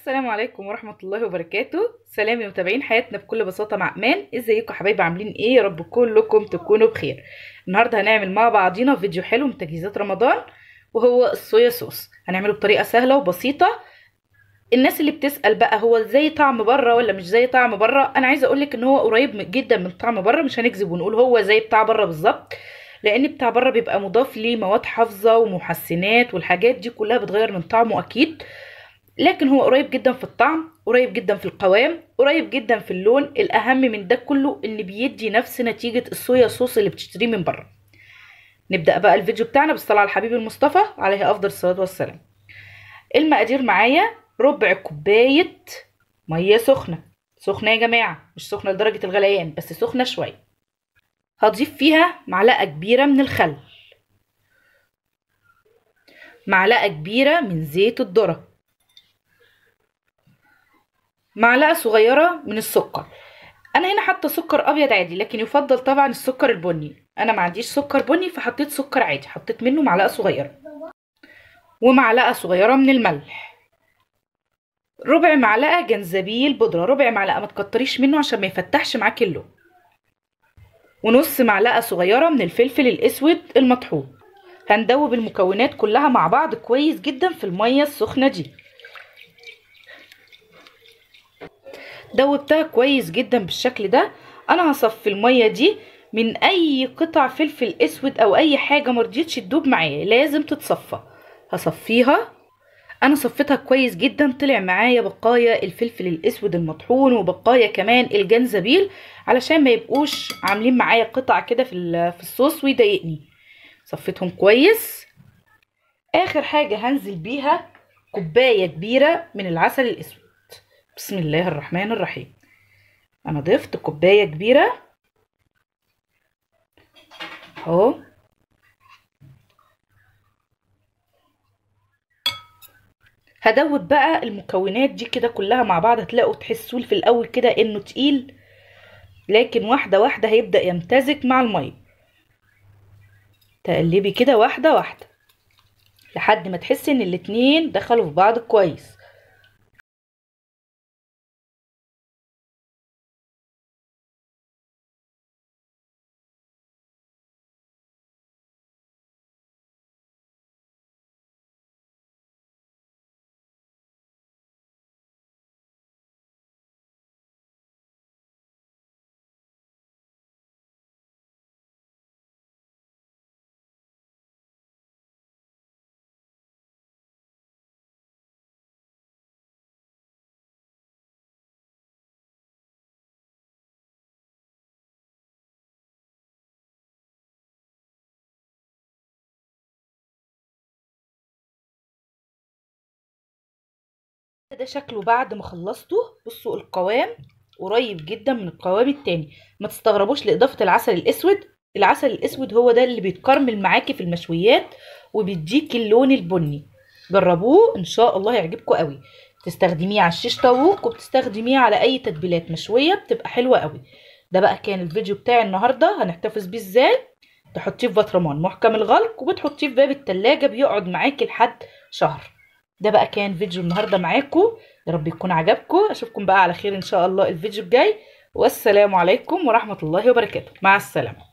السلام عليكم ورحمة الله وبركاته سلام يا متابعين حياتنا بكل بساطة مع أمان ازيكم حبايبي عاملين ايه يا رب كلكم تكونوا بخير النهاردة هنعمل مع بعضينا فيديو حلو من تجهيزات رمضان وهو الصويا صوص هنعمله بطريقة سهلة وبسيطة الناس اللي بتسأل بقى هو زي طعم بره ولا مش زي طعم بره انا عايزة اقولك ان هو قريب جدا من طعم بره مش هنكذب ونقول هو زي بتاع بره بالظبط لان بتاع بره بيبقى مضاف ليه مواد حافظة ومحسنات والحاجات دي كلها بتغير من طعمه اكيد لكن هو قريب جدا في الطعم قريب جدا في القوام قريب جدا في اللون الاهم من ده كله ان بيدي نفس نتيجة الصويا صوص اللي بتشتريه من بره نبدأ بقى الفيديو بتاعنا بالصلاة على الحبيب المصطفى عليه افضل الصلاة والسلام المقادير معايا ربع كوباية مية سخنة سخنة يا جماعة مش سخنة لدرجة الغليان بس سخنة شوية هضيف فيها معلقة كبيرة من الخل معلقة كبيرة من زيت الذرة معلقة صغيرة من السكر انا هنا حاطه سكر ابيض عادي لكن يفضل طبعا السكر البني انا ما عنديش سكر بني فحطيت سكر عادي حطيت منه معلقه صغيره ومعلقه صغيره من الملح ربع معلقه جنزبيل بودره ربع معلقه ما تكتريش منه عشان ما يفتحش معاكي اللون ونص معلقه صغيره من الفلفل الاسود المطحون هندوب المكونات كلها مع بعض كويس جدا في الميه السخنه دي دوبتها كويس جدا بالشكل ده انا هصفي الميه دي من اي قطع فلفل اسود او اي حاجه مرضيتش تدوب معايا لازم تتصفى هصفيها انا صفيتها كويس جدا طلع معايا بقايا الفلفل الاسود المطحون وبقايا كمان الجنزبيل علشان ما يبقوش عاملين معايا قطع كده في في الصوص ويضايقني صفيتهم كويس اخر حاجه هنزل بيها كوبايه كبيره من العسل الاسود بسم الله الرحمن الرحيم انا ضفت كوبايه كبيره اهو هدوب بقى المكونات دي كده كلها مع بعض هتلاقوا تحسوا في الاول كده انه تقيل لكن واحده واحده هيبدا يمتزج مع الميه تقلبي كده واحده واحده لحد ما تحسي ان الاتنين دخلوا في بعض كويس ده شكله بعد ما خلصته بصوا القوام قريب جدا من القوام التاني ما تستغربوش لاضافه العسل الاسود العسل الاسود هو ده اللي بيتكرمل معاكي في المشويات وبيديكي اللون البني جربوه ان شاء الله يعجبكم قوي تستخدميه على الشيش طاووق وبتستخدميه على اي تتبيلات مشويه بتبقى حلوه قوي ده بقى كان الفيديو بتاعي النهارده هنحتفظ بيه ازاي تحطيه في بطرمان محكم الغلق وبتحطيه في باب التلاجة بيقعد معاكي لحد شهر ده بقى كان فيديو النهارده معاكم يا رب يكون عجبكم اشوفكم بقى على خير ان شاء الله الفيديو الجاي والسلام عليكم ورحمه الله وبركاته مع السلامه